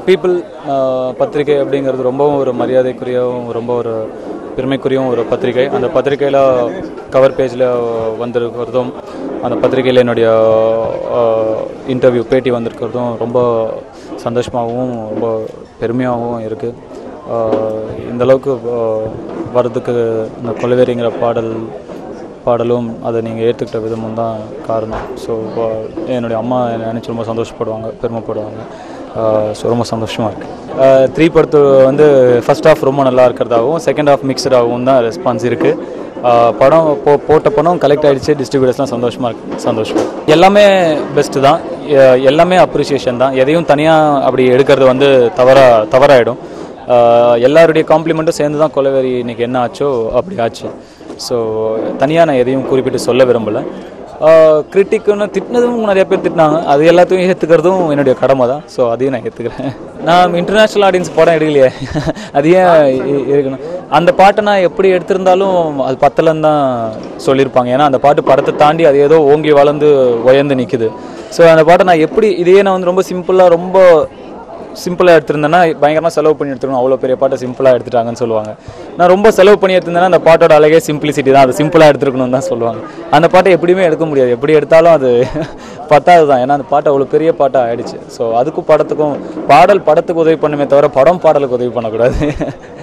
people பத்திரிகை அப்படிங்கிறது ரொம்பவும் ஒரு மரியாதைக்குரியவும் ரொம்ப ஒரு பெருமைக்குரியும் ஒரு பத்திரிகை அந்த பத்திரிகையில் கவர் பேஜில் வந்திருக்கிறதும் அந்த பத்திரிகையில் என்னுடைய இன்டர்வியூ பேட்டி வந்திருக்கிறதும் ரொம்ப சந்தோஷமாகவும் ரொம்ப பெருமையாகவும் இருக்குது இந்த அளவுக்கு ஆஹ், வர்றதுக்கு இந்த கொலவேரிங்கிற பாடல் பாடலும் அதை நீங்கள் ஏற்றுக்கிட்ட விதமும் தான் காரணம் ஸோ என்னுடைய அம்மா என்னை நினச்சி ரொம்ப சந்தோஷப்படுவாங்க பெருமைப்படுவாங்க ஸோ ரொம்ப சந்தோஷமாக இருக்குது த்ரீ படத்து வந்து ஃபர்ஸ்ட் ஹாஃப் ரொம்ப நல்லா இருக்கிறதாகவும் செகண்ட் ஹாஃப் மிக்சடாகவும் தான் ரெஸ்பான்ஸ் இருக்குது படம் போ போட்ட படம் கலெக்ட் ஆகிடுச்சு டிஸ்ட்ரிபியூட்டர்ஸ்லாம் சந்தோஷமாக இருக்குது சந்தோஷம் எல்லாமே பெஸ்ட்டு தான் எ- எல்லாமே அப்ரிசியேஷன் தான் எதையும் தனியாக அப்படி எடுக்கிறது வந்து தவறா தவறாயிடும் ஆஹ் எல்லாருடைய காம்ப்ளிமெண்ட்டும் சேர்ந்து தான் கொலவெறி இன்னைக்கு என்ன ஆச்சோ அப்படி ஆச்சு ஸோ தனியாக நான் எதையும் குறிப்பிட்டு சொல்ல விரும்பலை கிரிட்டிக்குன்னு திட்டினதும் நிறைய பேர் திட்டினாங்க அது எல்லாத்தையும் ஏற்றுக்கிறதும் என்னுடைய கடமை தான் ஸோ அதையும் நான் ஏற்றுக்கிறேன் நான் இன்டர்நேஷ்னல் ஆடியன்ஸ் படம் எடுக்கலையே அது ஏன் இ- இருக்கணும் அந்த பாட்டை நான் எப்படி எடுத்திருந்தாலும் அது பத்தலன்னு தான் சொல்லியிருப்பாங்க ஏன்னா அந்த பாட்டு படத்தை தாண்டி அது ஏதோ ஓங்கி வளர்ந்து உயர்ந்து நிற்குது ஸோ அந்த பாட்டை நான் எப்படி இதையே நான் வந்து ரொம்ப சிம்பிளாக ரொம்ப சிம்பிளாக எடுத்திருந்தேன்னா பயங்கரமாக செலவு பண்ணி எடுத்துருக்கணும் அவ்வளோ பெரிய பாட்டை சிம்பிளாக எடுத்துட்டாங்கன்னு சொல்லுவாங்க நான் ரொம்ப செலவு பண்ணி எடுத்திருந்தேன்னா அந்த பாட்டோட அழகே சிம்பிளிசிட்டி தான் அது சிம்பிளாக எடுத்துருக்கணும்னு தான் சொல்லுவாங்க அந்த பாட்டை எப்படியுமே எடுக்க முடியாது எப்படி எடுத்தாலும் அது பத்தாது தான் ஏன்னா அந்த பாட்டு அவ்வளோ பெரிய பாட்டாக ஆயிடுச்சு ஸோ அதுக்கும் படத்துக்கும் பாடல் படத்துக்கு உதவி பண்ணுமே தவிர படம் பாடலுக்கு உதவி பண்ணக்கூடாது